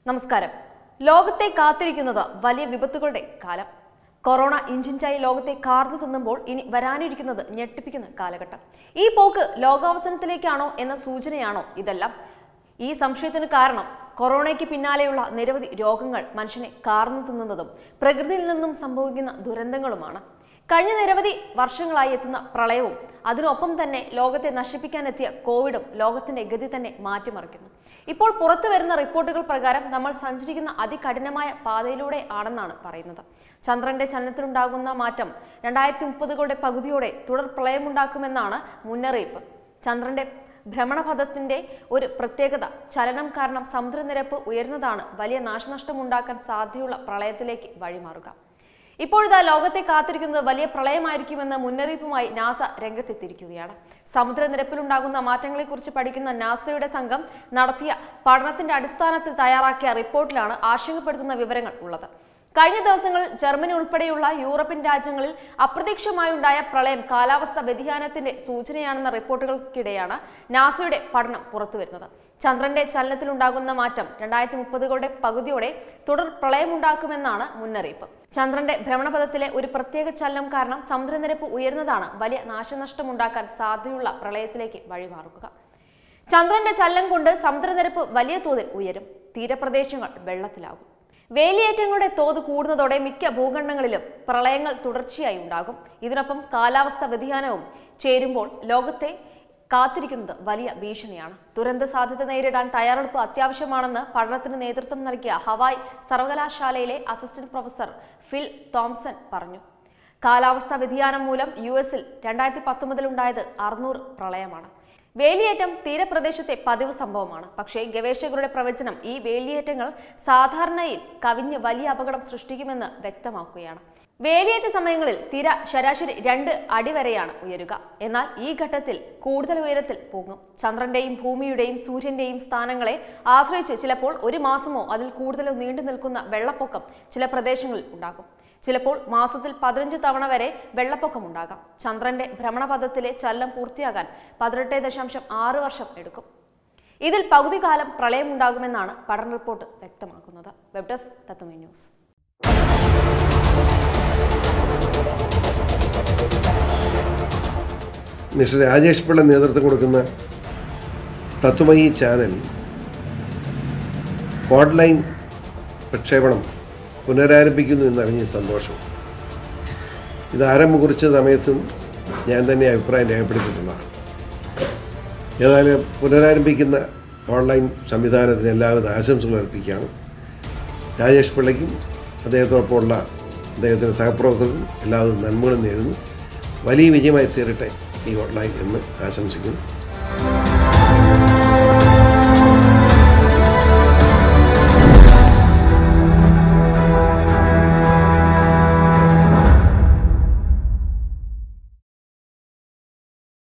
നമസ്കാരം ലോകത്തെ കാത്തിരിക്കുന്നത് വലിയ വിപത്തുകളുടെ കാലം കൊറോണ ഇഞ്ചിഞ്ചായി ലോകത്തെ കാർന്നു തിന്നുമ്പോൾ ഇനി വരാനിരിക്കുന്നത് ഞെട്ടിപ്പിക്കുന്ന കാലഘട്ടം ഈ പോക്ക് ലോകാവസാനത്തിലേക്കാണോ എന്ന സൂചനയാണോ ഇതെല്ലാം ഈ സംശയത്തിന് കാരണം കൊറോണയ്ക്ക് പിന്നാലെയുള്ള നിരവധി രോഗങ്ങൾ മനുഷ്യനെ കാർന്നു തിന്നുന്നതും പ്രകൃതിയിൽ നിന്നും സംഭവിക്കുന്ന ദുരന്തങ്ങളുമാണ് കഴിഞ്ഞ നിരവധി വർഷങ്ങളായി എത്തുന്ന പ്രളയവും അതിനൊപ്പം തന്നെ ലോകത്തെ നശിപ്പിക്കാനെത്തിയ കോവിഡും ലോകത്തിന്റെ ഗതി തന്നെ മാറ്റിമറിക്കുന്നു ഇപ്പോൾ പുറത്തു വരുന്ന റിപ്പോർട്ടുകൾ പ്രകാരം നമ്മൾ സഞ്ചരിക്കുന്ന അതികഠിനമായ പാതയിലൂടെ ആണെന്നാണ് പറയുന്നത് ചന്ദ്രന്റെ ചലനത്തിലുണ്ടാകുന്ന മാറ്റം രണ്ടായിരത്തി മുപ്പതുകളുടെ പകുതിയോടെ തുടർ പ്രളയമുണ്ടാക്കുമെന്നാണ് മുന്നറിയിപ്പ് ചന്ദ്രന്റെ ഭ്രമണപഥത്തിന്റെ ഒരു പ്രത്യേകത ചലനം കാരണം സമുദ്രനിരപ്പ് ഉയർന്നതാണ് വലിയ നാശനഷ്ടമുണ്ടാക്കാൻ സാധ്യതയുള്ള പ്രളയത്തിലേക്ക് വഴിമാറുക ഇപ്പോഴിതാ ലോകത്തെ കാത്തിരിക്കുന്നത് വലിയ പ്രളയമായിരിക്കുമെന്ന മുന്നറിയിപ്പുമായി നാസ രംഗത്തെത്തിയിരിക്കുകയാണ് സമുദ്രനിരപ്പിലുണ്ടാകുന്ന മാറ്റങ്ങളെക്കുറിച്ച് പഠിക്കുന്ന നാസയുടെ സംഘം നടത്തിയ പഠനത്തിന്റെ അടിസ്ഥാനത്തിൽ തയ്യാറാക്കിയ റിപ്പോർട്ടിലാണ് ആശങ്കപ്പെടുത്തുന്ന വിവരങ്ങൾ ഉള്ളത് കഴിഞ്ഞ ദിവസങ്ങളിൽ ജർമ്മനി ഉൾപ്പെടെയുള്ള യൂറോപ്യൻ രാജ്യങ്ങളിൽ അപ്രതീക്ഷിതമായുണ്ടായ പ്രളയം കാലാവസ്ഥ വ്യതിയാനത്തിന്റെ സൂചനയാണെന്ന റിപ്പോർട്ടുകൾക്കിടെയാണ് നാസയുടെ പഠനം പുറത്തുവരുന്നത് ചന്ദ്രന്റെ ചലനത്തിലുണ്ടാകുന്ന മാറ്റം രണ്ടായിരത്തി മുപ്പതുകളുടെ പകുതിയോടെ തുടർ പ്രളയമുണ്ടാക്കുമെന്നാണ് മുന്നറിയിപ്പ് ചന്ദ്രന്റെ ഭ്രമണപഥത്തിലെ ഒരു പ്രത്യേക ചലനം കാരണം സമുദ്രനിരപ്പ് ഉയർന്നതാണ് വലിയ നാശനഷ്ടമുണ്ടാക്കാൻ സാധ്യതയുള്ള പ്രളയത്തിലേക്ക് വഴിമാറുക ചന്ദ്രന്റെ ചലനം കൊണ്ട് സമുദ്രനിരപ്പ് വലിയ തോതിൽ ഉയരും തീരപ്രദേശങ്ങൾ വെള്ളത്തിലാകും വേലിയേറ്റങ്ങളുടെ തോത് കൂടുന്നതോടെ മിക്ക ഭൂഖണ്ഡങ്ങളിലും പ്രളയങ്ങൾ തുടർച്ചയായി ഉണ്ടാകും ഇതിനൊപ്പം കാലാവസ്ഥ വ്യതിയാനവും ചേരുമ്പോൾ ലോകത്തെ കാത്തിരിക്കുന്നത് വലിയ ഭീഷണിയാണ് ദുരന്ത സാധ്യത നേരിടാൻ തയ്യാറെടുപ്പ് അത്യാവശ്യമാണെന്ന് പഠനത്തിന് നേതൃത്വം നൽകിയ ഹവായ് സർവകലാശാലയിലെ അസിസ്റ്റന്റ് പ്രൊഫസർ ഫിൽ തോംസൺ പറഞ്ഞു കാലാവസ്ഥാ വ്യതിയാനം മൂലം യു എസിൽ രണ്ടായിരത്തി പത്തൊമ്പതിലുണ്ടായത് അറുന്നൂറ് പ്രളയമാണ് വേലിയേറ്റം തീരപ്രദേശത്തെ പതിവ് സംഭവമാണ് പക്ഷേ ഗവേഷകരുടെ പ്രവചനം ഈ വേലിയേറ്റങ്ങൾ സാധാരണയിൽ കവിഞ്ഞ് വലിയ അപകടം സൃഷ്ടിക്കുമെന്ന് വ്യക്തമാക്കുകയാണ് വേലിയേറ്റ സമയങ്ങളിൽ തിര ശരാശരി രണ്ട് അടി വരെയാണ് ഉയരുക എന്നാൽ ഈ ഘട്ടത്തിൽ കൂടുതൽ ഉയരത്തിൽ പോകും ചന്ദ്രന്റെയും ഭൂമിയുടെയും സൂര്യന്റെയും സ്ഥാനങ്ങളെ ആശ്രയിച്ച് ചിലപ്പോൾ ഒരു മാസമോ അതിൽ കൂടുതലോ നീണ്ടു നിൽക്കുന്ന വെള്ളപ്പൊക്കം ചില പ്രദേശങ്ങളിൽ ഉണ്ടാകും ചിലപ്പോൾ മാസത്തിൽ പതിനഞ്ച് തവണ വരെ വെള്ളപ്പൊക്കം ഉണ്ടാകാം ചന്ദ്രന്റെ ഭ്രമണപഥത്തിലെ ചലനം പൂർത്തിയാകാൻ പതിനെട്ട് ദശാംശം ആറ് വർഷം എടുക്കും ഇതിൽ പകുതി കാലം പ്രളയമുണ്ടാകുമെന്നാണ് പഠന റിപ്പോർട്ട് വ്യക്തമാക്കുന്നത് web desk Tatwamayi news mister Rajesh Pillai നേതൃത്വം കൊടുക്കുന്ന തത്വമയി ചാനൽ ഓൺലൈൻ പ്രക്ഷേപണം പുനരാരംഭിക്കുന്നു എന്നറിഞ്ഞ സന്തോഷം ഇത് ആരംഭം കുറിച്ച സമയത്തും ഞാൻ തന്നെ അഭിപ്രായം രേഖപ്പെടുത്തിയിട്ടുള്ളതാണ് ഏതായാലും പുനരാരംഭിക്കുന്ന ഓൺലൈൻ സംവിധാനത്തിന് എല്ലാവിധ ആശംസകൾ അർപ്പിക്കുകയാണ് രാജേഷ് പിള്ളയ്ക്കും അദ്ദേഹത്തോടൊപ്പമുള്ള അദ്ദേഹത്തിൻ്റെ സഹപ്രവർത്തകർക്കും എല്ലാവിധ നന്മകളും നേരുന്നു വലിയ വിജയമായി തീരട്ടെ ഈ ഓൺലൈൻ എന്ന് ആശംസിക്കുന്നു